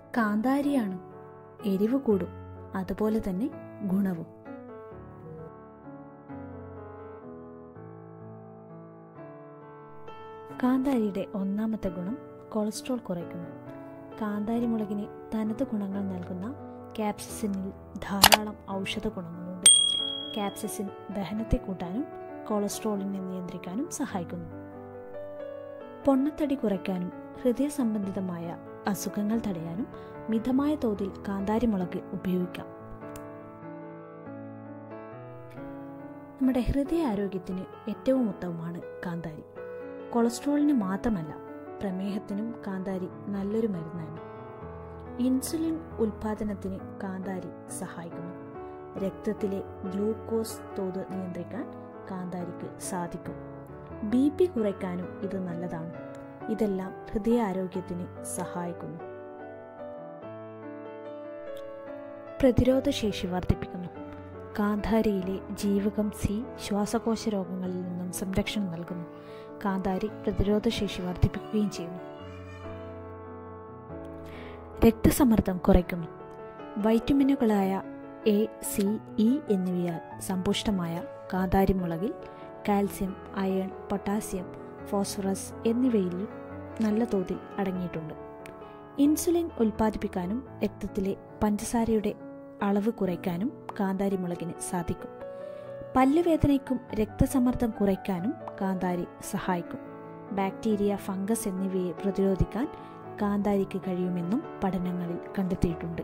കാന്താരിയാണ് എരിവ് കൂടും അതുപോലെ തന്നെ ഗുണവും കാന്താരിയുടെ ഒന്നാമത്തെ ഗുണം കൊളസ്ട്രോൾ കുറയ്ക്കുന്നു കാന്താരി മുളകിന് തനത് ഗുണങ്ങൾ നൽകുന്ന ക്യാപ്സിസിനിൽ ധാരാളം ഔഷധ ഗുണങ്ങളുണ്ട് ക്യാപ്സിസിൻ ദഹനത്തെ കൂട്ടാനും കൊളസ്ട്രോളിനെ നിയന്ത്രിക്കാനും സഹായിക്കുന്നു പൊണ്ണത്തടി കുറയ്ക്കാനും ഹൃദയ സംബന്ധിതമായ അസുഖങ്ങൾ തടയാനും മിതമായ തോതിൽ കാന്താരി മുളക് ഉപയോഗിക്കാം നമ്മുടെ ഹൃദയാരോഗ്യത്തിന് ഏറ്റവും ഉത്തമമാണ് കാന്താരി കൊളസ്ട്രോളിന് മാത്രമല്ല പ്രമേഹത്തിനും കാന്താരി നല്ലൊരു മരുന്നാണ് ഇൻസുലിൻ ഉൽപാദനത്തിന് കാന്താരി സഹായിക്കുന്നു രക്തത്തിലെ ഗ്ലൂക്കോസ് തോത് നിയന്ത്രിക്കാൻ കാന്താരിക്ക് സാധിക്കും ബി പി കുറയ്ക്കാനും ഇത് നല്ലതാണ് ഇതെല്ലാം ഹൃദയാരോഗ്യത്തിന് സഹായിക്കുന്നു പ്രതിരോധശേഷി വർദ്ധിപ്പിക്കുന്നു കാന്താരിയിലെ ജീവകം സി ശ്വാസകോശ രോഗങ്ങളിൽ നിന്നും സംരക്ഷണം നൽകുന്നു കാന്താരി പ്രതിരോധശേഷി വർദ്ധിപ്പിക്കുകയും ചെയ്യുന്നു രക്തസമ്മർദ്ദം കുറയ്ക്കുന്നു വൈറ്റമിനുകളായ എ സി ഇ എന്നിവയാൽ സമ്പുഷ്ടമായ കാന്താരി മുളകിൽ കാൽസ്യം അയൺ പൊട്ടാസ്യം ഫോസ്ഫറസ് എന്നിവയിൽ നല്ല തോതിൽ അടങ്ങിയിട്ടുണ്ട് ഇൻസുലിൻ ഉൽപ്പാദിപ്പിക്കാനും രക്തത്തിലെ പഞ്ചസാരയുടെ അളവ് കുറയ്ക്കാനും കാന്താരി മുളകിന് സാധിക്കും പല്ലുവേദനയ്ക്കും രക്തസമ്മർദ്ദം കുറയ്ക്കാനും കാന്താരി സഹായിക്കും ബാക്ടീരിയ ഫംഗസ് എന്നിവയെ പ്രതിരോധിക്കാൻ കാന്താരിക്ക് കഴിയുമെന്നും പഠനങ്ങളിൽ കണ്ടെത്തിയിട്ടുണ്ട്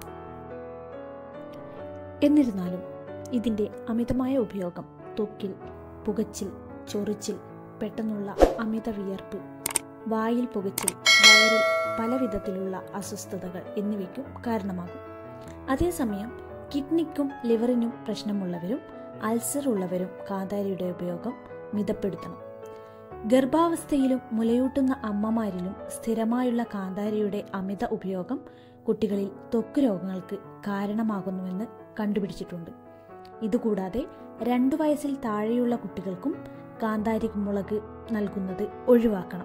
എന്നിരുന്നാലും ഇതിൻ്റെ അമിതമായ ഉപയോഗം ത്വക്കിൽ പുകച്ചിൽ ചൊറിച്ചിൽ പെട്ടെന്നുള്ള അമിത വിയർപ്പ് വായിൽ പുകച്ചിൽ വയറിൽ പല വിധത്തിലുള്ള അസ്വസ്ഥതകൾ എന്നിവയ്ക്കും കാരണമാകും അതേസമയം കിഡ്നിക്കും ലിവറിനും പ്രശ്നമുള്ളവരും അൾസർ ഉള്ളവരും കാന്താരിയുടെ ഉപയോഗം മിതപ്പെടുത്തണം ഗർഭാവസ്ഥയിലും മുലയൂട്ടുന്ന അമ്മമാരിലും സ്ഥിരമായുള്ള കാന്താരിയുടെ അമിത ഉപയോഗം കുട്ടികളിൽ ത്വക്ക് രോഗങ്ങൾക്ക് കാരണമാകുന്നുവെന്ന് കണ്ടുപിടിച്ചിട്ടുണ്ട് ഇതുകൂടാതെ രണ്ടു വയസ്സിൽ താഴെയുള്ള കുട്ടികൾക്കും കാന്താരി മുളക് നൽകുന്നത് ഒഴിവാക്കണം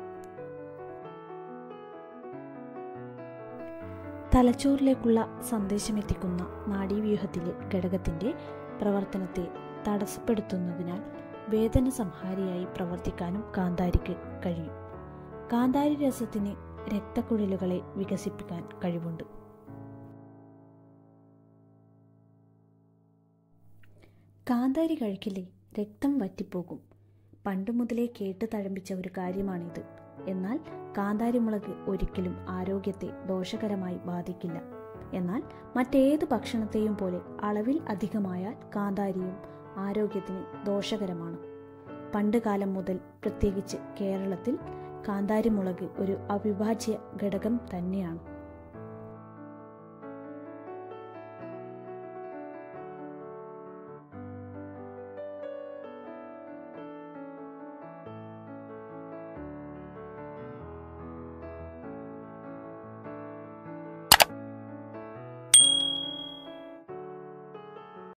തലച്ചോറിലേക്കുള്ള സന്ദേശമെത്തിക്കുന്ന നാഡീവ്യൂഹത്തിലെ ഘടകത്തിന്റെ പ്രവർത്തനത്തെ തടസ്സപ്പെടുത്തുന്നതിനാൽ വേദന സംഹാരിയായി പ്രവർത്തിക്കാനും കാന്താരിക്ക് കഴിയും കാന്താരി രസത്തിന് രക്തക്കുഴലുകളെ വികസിപ്പിക്കാൻ കഴിവുണ്ട് കാന്താരി കഴിക്കില്ലേ രക്തം വറ്റിപ്പോകും പണ്ടു മുതലേ കേട്ട് തഴമ്പിച്ച ഒരു കാര്യമാണിത് എന്നാൽ കാന്താരി മുളക് ഒരിക്കലും ആരോഗ്യത്തെ ദോഷകരമായി ബാധിക്കില്ല എന്നാൽ മറ്റേത് ഭക്ഷണത്തെയും പോലെ അളവിൽ അധികമായാൽ കാന്താരിയും ആരോഗ്യത്തിന് ദോഷകരമാണ് പണ്ട് കാലം മുതൽ പ്രത്യേകിച്ച് കേരളത്തിൽ കാന്താരി മുളക് ഒരു അവിഭാജ്യ ഘടകം തന്നെയാണ്